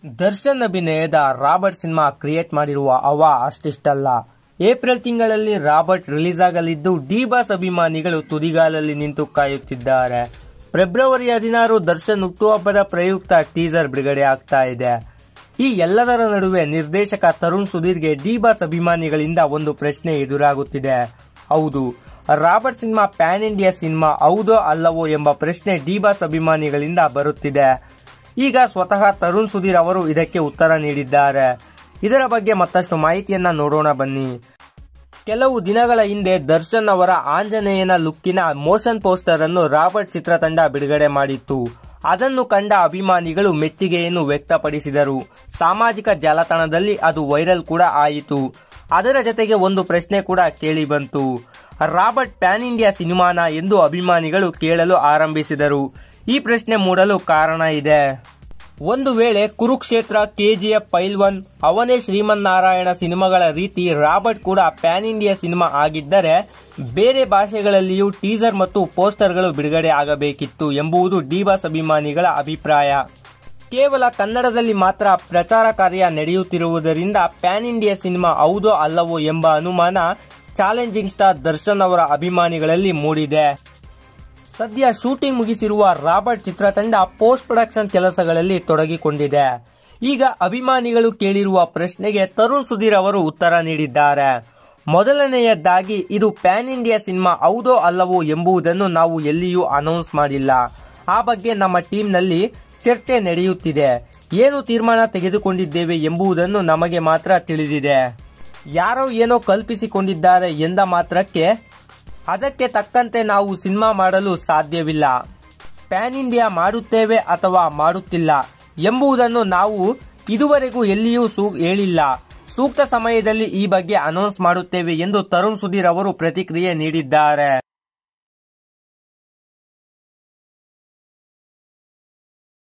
ದರ್ಶನ್ ಅಭಿನಯದ Robert cinema create ಮಾಡಿರುವ ಹವಾ ಅಷ್ಟಿಷ್ಟಲ್ಲ ಏಪ್ರಿಲ್ ತಿಂಗಳಲ್ಲಿ ರಾಬರ್ಟ್ ರಿಲೀಸ್ ಆಗಲಿದ್ದು ಡಿ ಬಾಸ್ ಅಭಿಮಾನಿಗಳು ತುದಿಗಾಲಲ್ಲಿ ನಿಂತು ಕಾಯುತ್ತಿದ್ದಾರೆ ಫೆಬ್ರವರಿ ಹದಿನಾರು ದರ್ಶನ್ ಹುಟ್ಟುಹಬ್ಬದ ಪ್ರಯುಕ್ತ ಟೀಸರ್ ಬಿಡುಗಡೆ ಆಗ್ತಾ ಇದೆ ಈ ಎಲ್ಲದರ ನಡುವೆ ನಿರ್ದೇಶಕ ತರುಣ್ ಸುಧೀರ್ಗೆ ಡಿ ಬಾಸ್ ಅಭಿಮಾನಿಗಳಿಂದ ಒಂದು ಪ್ರಶ್ನೆ ಎದುರಾಗುತ್ತಿದೆ ಹೌದು Robert cinema pan India cinema ಹೌದೋ ಅಲ್ಲವೋ ಎಂಬ ಪ್ರಶ್ನೆ ಡಿ ಬಾಸ್ ಅಭಿಮಾನಿಗಳಿಂದ ಬರುತ್ತಿದೆ ಈಗ ಸ್ವತಃ ತರುಣ್ ಸುಧೀರ್ ಅವರು ಇದಕ್ಕೆ ಉತ್ತರ ನೀಡಿದ್ದಾರೆ ಇದರ ಬಗ್ಗೆ ಮತ್ತಷ್ಟು ಮಾಹಿತಿಯನ್ನ ನೋಡೋಣ ಬನ್ನಿ ಕೆಲವು ದಿನಗಳ ಹಿಂದೆ ದರ್ಶನ್ ಅವರ ಆಂಜನೇಯನ ಲುಕ್ಕಿನ ಮೋಷನ್ ಪೋಸ್ಟರ್ ಅನ್ನು ರಾಬರ್ಟ್ ಚಿತ್ರತಂಡ ಬಿಡುಗಡೆ ಮಾಡಿತ್ತು ಅದನ್ನು ಕಂಡ ಅಭಿಮಾನಿಗಳು ಮೆಚ್ಚುಗೆಯನ್ನು ವ್ಯಕ್ತಪಡಿಸಿದರು ಸಾಮಾಜಿಕ ಜಾಲತಾಣದಲ್ಲಿ ಅದು ವೈರಲ್ ಕೂಡ ಆಯಿತು ಅದರ ಜೊತೆಗೆ ಒಂದು ಪ್ರಶ್ನೆ ಕೂಡ ಕೇಳಿ ಬಂತು ರಾಬರ್ಟ್ ಪ್ಯಾನ್ ಇಂಡಿಯಾ ಸಿನಿಮಾನ ಎಂದು ಅಭಿಮಾನಿಗಳು ಕೇಳಲು ಆರಂಭಿಸಿದರು ಈ ಪ್ರಶ್ನೆ ಮೂಡಲು ಕಾರಣ ಇದೆ ಒಂದು ವೇಳೆ ಕುರುಕ್ಷೇತ್ರ ಕೆಜಿಎಫ್ ಪೈಲ್ವನ್ ಅವನೇ ಶ್ರೀಮನ್ನಾರಾಯಣ ಸಿನಿಮಾಗಳ ರೀತಿ ರಾಬರ್ಟ್ ಕೂಡ ಪ್ಯಾನ್ ಇಂಡಿಯಾ ಸಿನಿಮಾ ಆಗಿದ್ದರೆ ಬೇರೆ ಭಾಷೆಗಳಲ್ಲಿಯೂ ಟೀಸರ್ ಮತ್ತು ಪೋಸ್ಟರ್ಗಳು ಬಿಡುಗಡೆ ಆಗಬೇಕಿತ್ತು ಎಂಬುದು ಡಿಬಾಸ್ ಅಭಿಮಾನಿಗಳ ಅಭಿಪ್ರಾಯ ಕೇವಲ ಕನ್ನಡದಲ್ಲಿ ಮಾತ್ರ ಪ್ರಚಾರ ಕಾರ್ಯ ನಡೆಯುತ್ತಿರುವುದರಿಂದ ಪ್ಯಾನ್ ಇಂಡಿಯಾ ಸಿನಿಮಾ ಹೌದೋ ಅಲ್ಲವೋ ಎಂಬ ಅನುಮಾನ ಚಾಲೆಂಜಿಂಗ್ ಸ್ಟಾರ್ ದರ್ಶನ್ ಅವರ ಅಭಿಮಾನಿಗಳಲ್ಲಿ ಮೂಡಿದೆ ಸದ್ಯ ಶೂಟಿಂಗ್ ಮುಗಿಸಿರುವ ರಾಬರ್ಟ್ ಚಿತ್ರತಂಡ ಪೋಸ್ಟ್ ಪ್ರೊಡಕ್ಷನ್ ಕೆಲಸಗಳಲ್ಲಿ ತೊಡಗಿಕೊಂಡಿದೆ ಈಗ ಅಭಿಮಾನಿಗಳು ಕೇಳಿರುವ ಪ್ರಶ್ನೆಗೆ ತರುಣ್ ಸುಧೀರ್ ಅವರು ಉತ್ತರ ನೀಡಿದ್ದಾರೆ ಮೊದಲನೆಯದಾಗಿ ಇದು ಪ್ಯಾನ್ ಇಂಡಿಯಾ ಸಿನಿಮಾ ಹೌದೋ ಅಲ್ಲವೋ ಎಂಬುದನ್ನು ನಾವು ಎಲ್ಲಿಯೂ ಅನೌನ್ಸ್ ಮಾಡಿಲ್ಲ ಆ ಬಗ್ಗೆ ನಮ್ಮ ಟೀಮ್ನಲ್ಲಿ ಚರ್ಚೆ ನಡೆಯುತ್ತಿದೆ ಏನು ತೀರ್ಮಾನ ತೆಗೆದುಕೊಂಡಿದ್ದೇವೆ ಎಂಬುದನ್ನು ನಮಗೆ ಮಾತ್ರ ತಿಳಿದಿದೆ ಯಾರೋ ಏನೋ ಕಲ್ಪಿಸಿಕೊಂಡಿದ್ದಾರೆ ಎಂದ ಮಾತ್ರಕ್ಕೆ ಅದಕ್ಕೆ ತಕ್ಕಂತೆ ನಾವು ಸಿನಿಮಾ ಮಾಡಲು ಸಾಧ್ಯವಿಲ್ಲ ಪ್ಯಾನ್ ಇಂಡಿಯಾ ಮಾಡುತ್ತೇವೆ ಅಥವಾ ಮಾಡುತ್ತಿಲ್ಲ ಎಂಬುದನ್ನು ನಾವು ಇದುವರೆಗೂ ಎಲ್ಲಿಯೂ ಸೂ ಹೇಳಿಲ್ಲ ಸೂಕ್ತ ಸಮಯದಲ್ಲಿ ಈ ಬಗ್ಗೆ ಅನೌನ್ಸ್ ಮಾಡುತ್ತೇವೆ ಎಂದು ತರುಣ್ ಸುಧೀರ್ ಅವರು ಪ್ರತಿಕ್ರಿಯೆ ನೀಡಿದ್ದಾರೆ